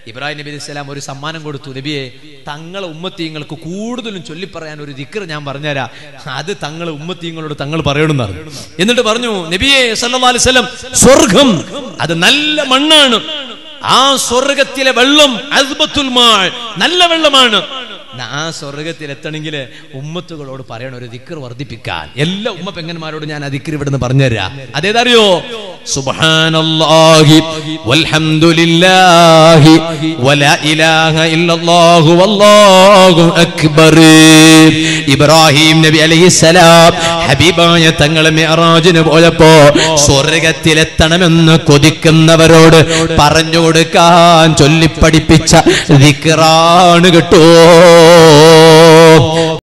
ഇബ്രാഹിം നബി അലൈഹിസ്സലാം ഒരു സമ്മാനം കൊടുത്തു നബിയെ തങ്ങളെ ഉമ്മത്തീങ്ങൾക്ക് കൂടുതലും ചൊല്ലിപ്പറയാൻ ഒരു ദിക്കർ ഞാൻ പറഞ്ഞുതരാം അത് തങ്ങളെ ഉമ്മത്തീങ്ങളോട് തങ്ങൾ പറയണമെന്ന് പറഞ്ഞു എന്നിട്ട് പറഞ്ഞു നബിയെ സല്ലല്ലാഹു അലൈഹി വസല്ലം സ്വർഗം അത് നല്ല മണ്ണാണ് ആ സ്വർഗത്തിലെ വെള്ളം അസ്ബത്തുൽ മാൾ നല്ല വെള്ളമാണ് ആ സ്വർഗത്തിൽ എത്തണമെങ്കിൽ ഉമ്മത്തുകളോട് പറയണ ഒരു ദിക്കർ വർദ്ധിപ്പിക്കാൻ എല്ലാ ഉമ്മ പെങ്ങന്മാരോട് ഞാൻ ആ ദിക്കർ ഇവിടുന്ന് പറഞ്ഞുതരാം അതേതറിയോ സുബ്ഹാനല്ലാഹി വൽഹംദുലില്ലാഹി വലാ ഇലാഹ ഇല്ലല്ലാഹു വല്ലാഹു അക്ബർ ഇബ്രാഹിം നബി അലൈഹിസ്സലാം ഹബീബായ തങ്ങളെ മിഅറാജിന് പോയപ്പോ സ്വർഗത്തിലെത്തണമെന്ന് കൊതിക്കുന്നവരോട് പറഞ്ഞു കൊടുക്കാൻ ചൊല്ലിപ്പഠിപ്പിച്ച ദിക്റാണ് കേട്ടോ